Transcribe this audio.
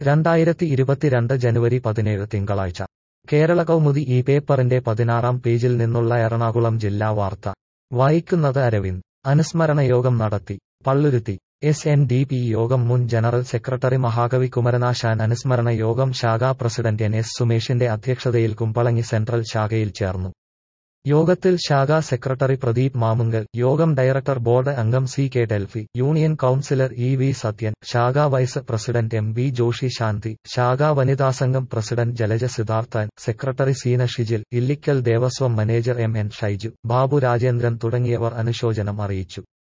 രണ്ടായിരത്തി ഇരുപത്തിരണ്ട് ജനുവരി പതിനേഴ് തിങ്കളാഴ്ച കേരള കൗമുദി ഈ പേപ്പറിന്റെ പതിനാറാം പേജിൽ നിന്നുള്ള എറണാകുളം ജില്ലാ വാർത്ത വായിക്കുന്നത് അരവിന്ദ് അനുസ്മരണ യോഗം നടത്തി Palluruthy S N D P Yogam മുൻ ജനറൽ സെക്രട്ടറി മഹാകവി കുമരനാശാൻ അനുസ്മരണ യോഗം ശാഖാ പ്രസിഡന്റ് എൻ എസ് സുമേഷിന്റെ അധ്യക്ഷതയിൽ കുമ്പളങ്ങി സെൻട്രൽ ശാഖയിൽ ചേർന്നു യോഗത്തിൽ ശാഖാ secretary Pradeep Mamunkal Yogam director board അംഗം C K Delphy union councillor E V Sathyan ശാഖാ vice president M B Joshy ശാന്തി ശാഖാ വനിതാ സംഘം president Jalaja Sidharthan secretary Seena Shijil Illikkal Devaswom manager M N Shaiju Babu Rajendran തുടങ്ങിയവർ അനുശോചനം അറിയിച്ചു